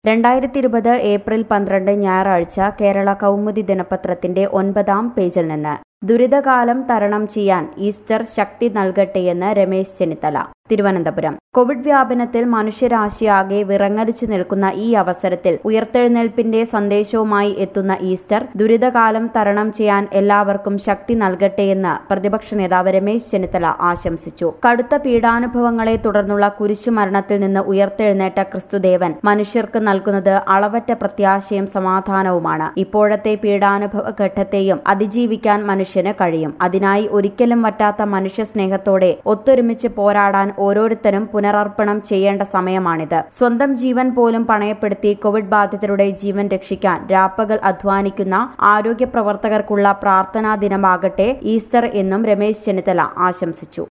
രണ്ടായിരത്തി ഇരുപത് ഏപ്രിൽ പന്ത്രണ്ട് ഞായറാഴ്ച കേരള കൗമുദി ദിനപത്രത്തിന്റെ ഒൻപതാം പേജിൽ നിന്ന് ദുരിതകാലം തരണം ചെയ്യാൻ ഈസ്റ്റർ ശക്തി നൽകട്ടെയെന്ന് രമേശ് ചെന്നിത്തല തിരുവനന്തപുരം കോവിഡ് വ്യാപനത്തിൽ മനുഷ്യരാശിയാകെ വിറങ്ങലിച്ചു നിൽക്കുന്ന ഈ അവസരത്തിൽ ഉയർത്തെഴുന്നേൽപ്പിന്റെ സന്ദേശവുമായി എത്തുന്ന ഈസ്റ്റർ ദുരിതകാലം തരണം ചെയ്യാൻ എല്ലാവർക്കും ശക്തി നൽകട്ടെയെന്ന് പ്രതിപക്ഷ നേതാവ് രമേശ് ചെന്നിത്തല ആശംസിച്ചു കടുത്ത പീഡാനുഭവങ്ങളെ തുടർന്നുള്ള കുരിശുമരണത്തിൽ നിന്ന് ഉയർത്തെഴുന്നേറ്റ ക്രിസ്തുദേവൻ മനുഷ്യർക്ക് നൽകുന്നത് അളവറ്റ പ്രത്യാശയും സമാധാനവുമാണ് ഇപ്പോഴത്തെ പീഡാനുഭവ ഘട്ടത്തെയും അതിജീവിക്കാൻ മനുഷ്യന് കഴിയും അതിനായി ഒരിക്കലും വറ്റാത്ത മനുഷ്യ സ്നേഹത്തോടെ ഒത്തൊരുമിച്ച് പോരാടാൻ ഓരോരുത്തരും പുനരർപ്പണം ചെയ്യേണ്ട സമയമാണിത് സ്വന്തം ജീവൻ പോലും പണയപ്പെടുത്തി കോവിഡ് ബാധിതരുടെ ജീവൻ രക്ഷിക്കാൻ രാപ്പകൽ അധ്വാനിക്കുന്ന ആരോഗ്യ പ്രവർത്തകർക്കുള്ള പ്രാർത്ഥനാ ദിനമാകട്ടെ ഈസ്റ്റർ എന്നും രമേശ് ചെന്നിത്തല ആശംസിച്ചു